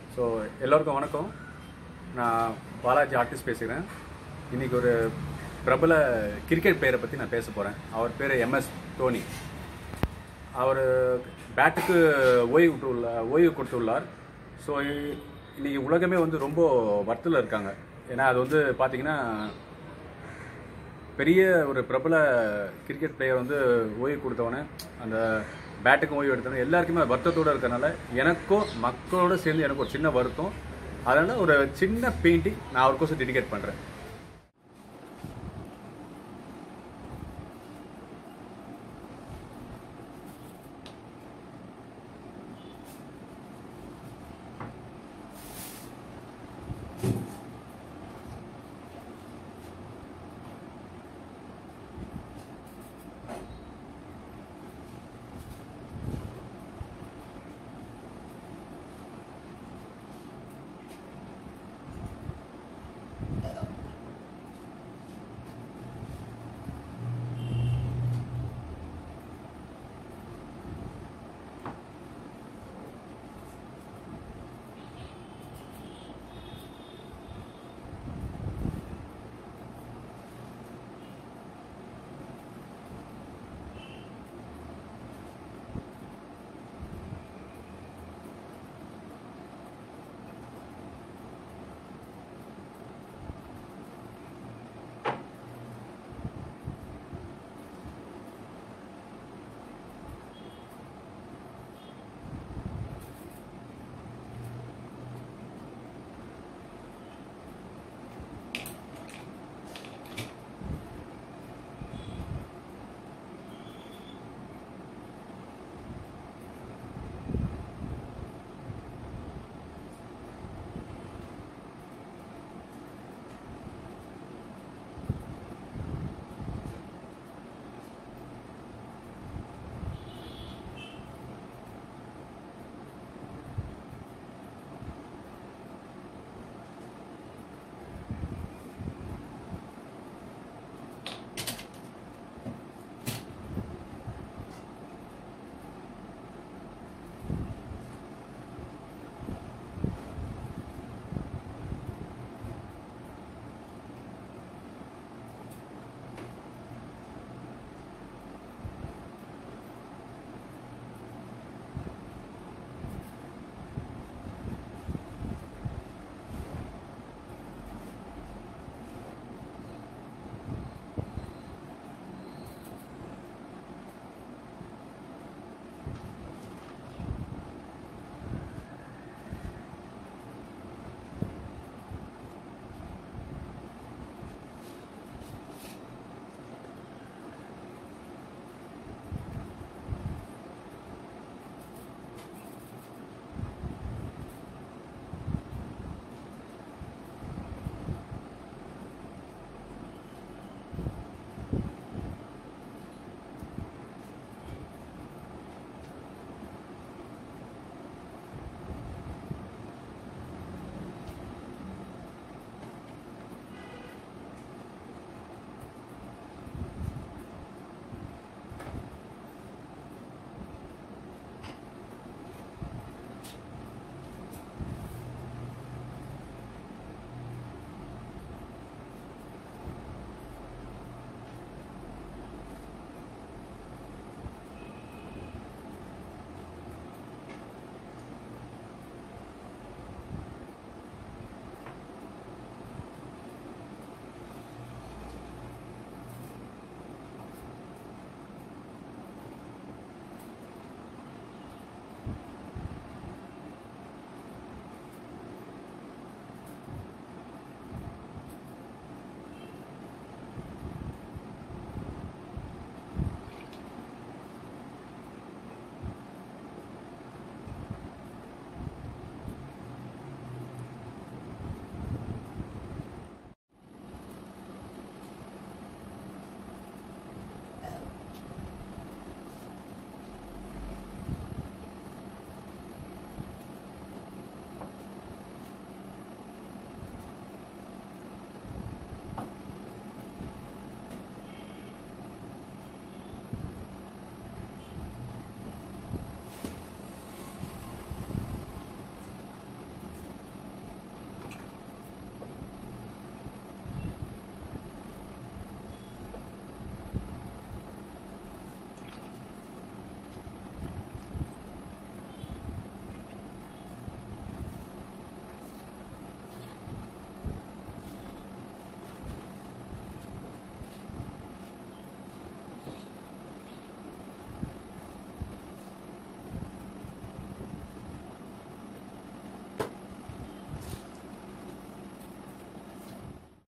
so எல்லோருக்கும் வணக்கம் நான் பாலாஜி ஆர்டிஸ்ட் பேசுகிறேன் இன்னைக்கு ஒரு பிரபல கிரிக்கெட் பிளேயரை பற்றி நான் பேச போகிறேன் அவர் பேர் எம்எஸ் தோனி அவர் பேட்டுக்கு ஓய்வு விட்டுள்ள ஓய்வு கொடுத்துள்ளார் ஸோ இன்னைக்கு உலகமே வந்து ரொம்ப வருத்தத்தில் இருக்காங்க ஏன்னா அது வந்து பார்த்தீங்கன்னா பெரிய ஒரு பிரபல கிரிக்கெட் பிளேயர் வந்து ஓய்வு கொடுத்தவொடனே அந்த பேட்டுக்கும் ஓய்வு எடுத்தவொடனே எல்லாருக்குமே வருத்தத்தோடு இருக்கறனால எனக்கும் மக்களோட சேர்ந்து எனக்கு ஒரு சின்ன வருத்தம் அதனால ஒரு சின்ன பெயிண்டிங் நான் அவருக்கோசம் டெடிகேட் பண்ணுறேன்